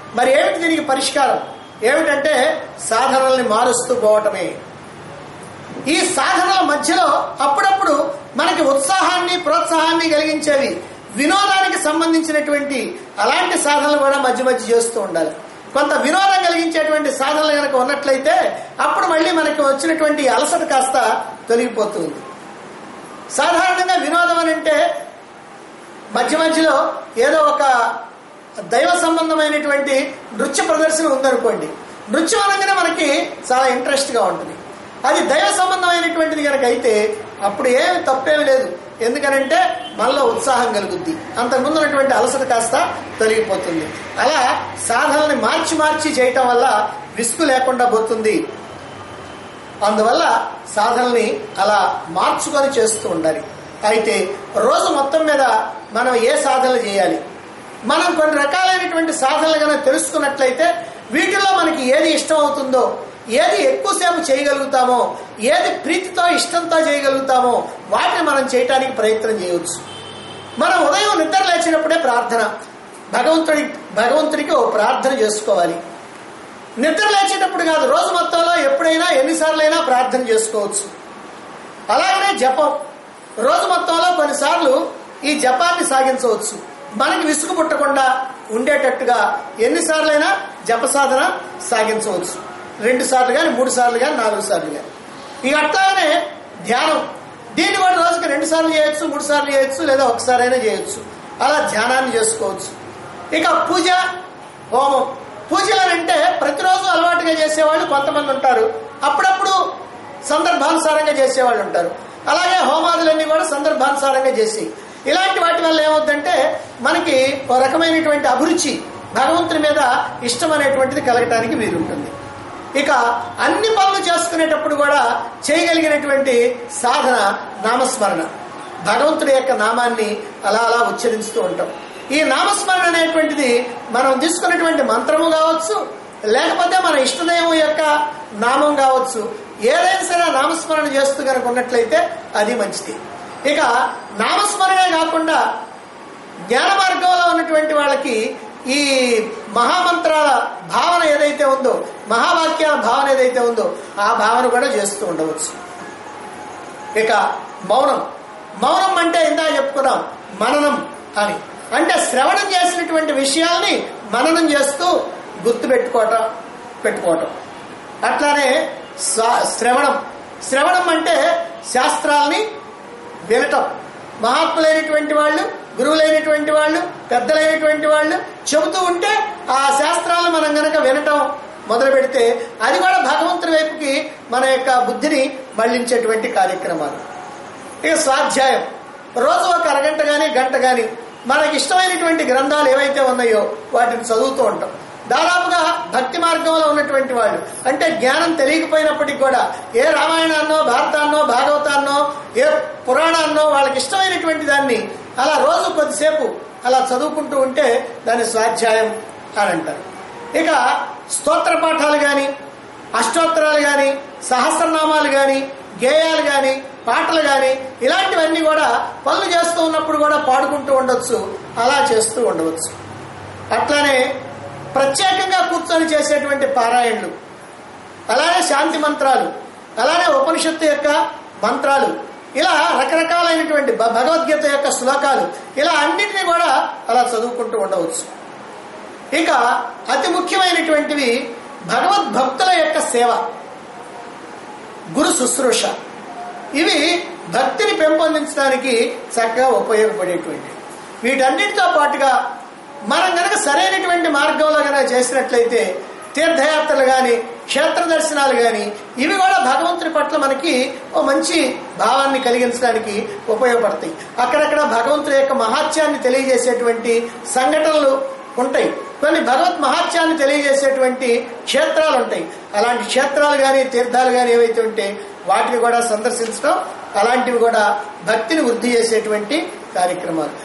మరి ఏమిటి దీనికి పరిష్కారం ఏమిటంటే సాధనల్ని మారుస్తూ పోవటమే ఈ సాధనల మధ్యలో అప్పుడప్పుడు మనకి ఉత్సాహాన్ని ప్రోత్సాహాన్ని కలిగించేవి వినోదానికి సంబంధించినటువంటి అలాంటి సాధనలు కూడా మధ్య మధ్య చేస్తూ ఉండాలి కొంత వినోదం కలిగించేటువంటి సాధనలు కనుక ఉన్నట్లయితే అప్పుడు మళ్ళీ మనకి వచ్చినటువంటి అలసట కాస్త తొలగిపోతుంది సాధారణంగా వినోదం అని అంటే మధ్య మధ్యలో ఏదో ఒక దైవ సంబంధమైనటువంటి నృత్య ప్రదర్శన ఉందనుకోండి నృత్యం అనగానే మనకి చాలా ఇంట్రెస్ట్ గా ఉంటుంది అది దైవ సంబంధమైనటువంటిది కనుక అయితే అప్పుడు ఏమి తప్పేమి లేదు ఎందుకనంటే మనలో ఉత్సాహం కలుగుద్ది అంతకుముందు ఉన్నటువంటి అలసట కాస్త తొలగిపోతుంది అలా సాధనల్ని మార్చి మార్చి చేయటం వల్ల విసుగు లేకుండా పోతుంది అందువల్ల సాధనల్ని అలా మార్చుకొని చేస్తూ ఉండాలి అయితే రోజు మొత్తం మీద మనం ఏ సాధనలు చేయాలి మనం కొన్ని రకాలైనటువంటి సాధనలు కనుక తెలుసుకున్నట్లయితే వీటిలో మనకి ఏది ఇష్టం అవుతుందో ఏది ఎక్కువసేపు చేయగలుగుతామో ఏది ప్రీతితో ఇష్టంతో చేయగలుగుతామో వాటిని మనం చేయటానికి ప్రయత్నం చేయవచ్చు మనం ఉదయం నిద్ర లేచినప్పుడే ప్రార్థన భగవంతుడి భగవంతుడికి ఓ ప్రార్థన చేసుకోవాలి నిద్ర లేచేటప్పుడు కాదు రోజు మొత్తంలో ఎప్పుడైనా ఎన్నిసార్లైనా ప్రార్థన చేసుకోవచ్చు అలాగనే జపం రోజు మొత్తంలో కొన్నిసార్లు ఈ జపాన్ని సాగించవచ్చు మనకి విసుగు పుట్టకుండా ఉండేటట్టుగా ఎన్నిసార్లైనా జప సాధన సాగించవచ్చు రెండు సార్లు కానీ మూడు సార్లు కానీ నాలుగు సార్లు కానీ ఇక అట్లానే ధ్యానం దీన్ని కూడా రోజుకి రెండు సార్లు చేయొచ్చు మూడు సార్లు చేయొచ్చు లేదా ఒకసారైనా చేయొచ్చు అలా ధ్యానాన్ని చేసుకోవచ్చు ఇక పూజ హోమం పూజలు అంటే ప్రతిరోజు అలవాటుగా చేసేవాళ్ళు కొంతమంది ఉంటారు అప్పుడప్పుడు సందర్భానుసారంగా చేసేవాళ్ళు ఉంటారు అలాగే హోమాదులన్నీ కూడా సందర్భానుసారంగా చేసి ఇలాంటి వాటి వల్ల ఏమవుతుందంటే మనకి ఒక రకమైనటువంటి అభిరుచి భగవంతుని మీద ఇష్టం అనేటువంటిది కలగటానికి వీలుంటుంది ఇక అన్ని పనులు చేసుకునేటప్పుడు కూడా చేయగలిగినటువంటి సాధన నామస్మరణ భగవంతుడి యొక్క నామాన్ని అలా అలా ఉచ్చరిస్తూ ఉంటాం ఈ నామస్మరణ అనేటువంటిది మనం తీసుకున్నటువంటి మంత్రము కావచ్చు లేకపోతే మన ఇష్టదైవం యొక్క నామం కావచ్చు ఏదైనా సరే నామస్మరణ చేస్తూ కనుక ఉన్నట్లయితే అది మంచిది ఇక నామస్మరణే కాకుండా జ్ఞాన మార్గంలో ఉన్నటువంటి వాళ్ళకి ఈ మహామంత్రాల భావన ఏదైతే ఉందో మహావాక్యాల భావన ఏదైతే ఉందో ఆ భావన కూడా చేస్తూ ఉండవచ్చు ఇక మౌనం మౌనం అంటే ఇందా చెప్పుకున్నాం మననం అని అంటే శ్రవణం చేసినటువంటి విషయాల్ని మననం చేస్తూ గుర్తు పెట్టుకోవటం పెట్టుకోవటం అట్లానే స్వ- శ్రవణం శ్రవణం అంటే శాస్త్రాల్ని వినటం మహాత్ములైనటువంటి వాళ్ళు గురువులైనటువంటి వాళ్ళు పెద్దలైనటువంటి వాళ్ళు చెబుతూ ఉంటే ఆ శాస్త్రాలను మనం గనక వినటం మొదలు పెడితే అది కూడా భగవంతుడి వైపుకి మన యొక్క బుద్ధిని మళ్లించేటువంటి కార్యక్రమాలు ఇక స్వాధ్యాయం రోజు ఒక అరగంట గాని గంట గాని మనకి ఇష్టమైనటువంటి గ్రంథాలు ఏవైతే ఉన్నాయో వాటిని చదువుతూ ఉంటాం దాదాపుగా భక్తి మార్గంలో ఉన్నటువంటి వాళ్ళు అంటే జ్ఞానం తెలియకపోయినప్పటికీ కూడా ఏ రామాయణాన్నో భారతాన్నో భాగవతాన్నో ఏ పురాణాన్నో వాళ్ళకి ఇష్టమైనటువంటి దాన్ని అలా రోజు కొద్దిసేపు అలా చదువుకుంటూ ఉంటే దాన్ని స్వాధ్యాయం అని అంటారు ఇక స్తోత్ర పాఠాలు గాని అష్టోత్తరాలు గాని సహస్రనామాలు గాని గేయాలు గాని పాటలు గాని ఇలాంటివన్నీ కూడా పనులు చేస్తూ ఉన్నప్పుడు కూడా పాడుకుంటూ ఉండొచ్చు అలా చేస్తూ ఉండవచ్చు అట్లానే ప్రత్యేకంగా కూర్చొని చేసేటువంటి పారాయణలు అలానే శాంతి మంత్రాలు అలానే ఉపనిషత్తు యొక్క మంత్రాలు ఇలా రకరకాలైనటువంటి భ- భగవద్గీత యొక్క శ్లోకాలు ఇలా అన్నింటినీ కూడా అలా చదువుకుంటూ ఉండవచ్చు ఇక అతి ముఖ్యమైనటువంటివి భగవద్భక్తుల యొక్క సేవ గురు శుశ్రూష ఇవి భక్తిని పెంపొందించడానికి చక్కగా ఉపయోగపడేటువంటి వీటన్నిటితో పాటుగా మనం గనక సరైనటువంటి మార్గంలో గనక చేసినట్లయితే తీర్థయాత్రలు గాని క్షేత్ర దర్శనాలు గాని ఇవి కూడా భగవంతుడి పట్ల మనకి ఓ మంచి భావాన్ని కలిగించడానికి ఉపయోగపడతాయి అక్కడక్కడ భగవంతుడి యొక్క మహాత్యాన్ని తెలియజేసేటువంటి సంఘటనలు ఉంటాయి కొన్ని భగవత్ మహాత్యాన్ని తెలియజేసేటువంటి క్షేత్రాలు ఉంటాయి అలాంటి క్షేత్రాలు గాని తీర్థాలు గాని ఏవైతే ఉంటే వాటిని కూడా సందర్శించడం అలాంటివి కూడా భక్తిని వృద్ధి చేసేటువంటి కార్యక్రమాలు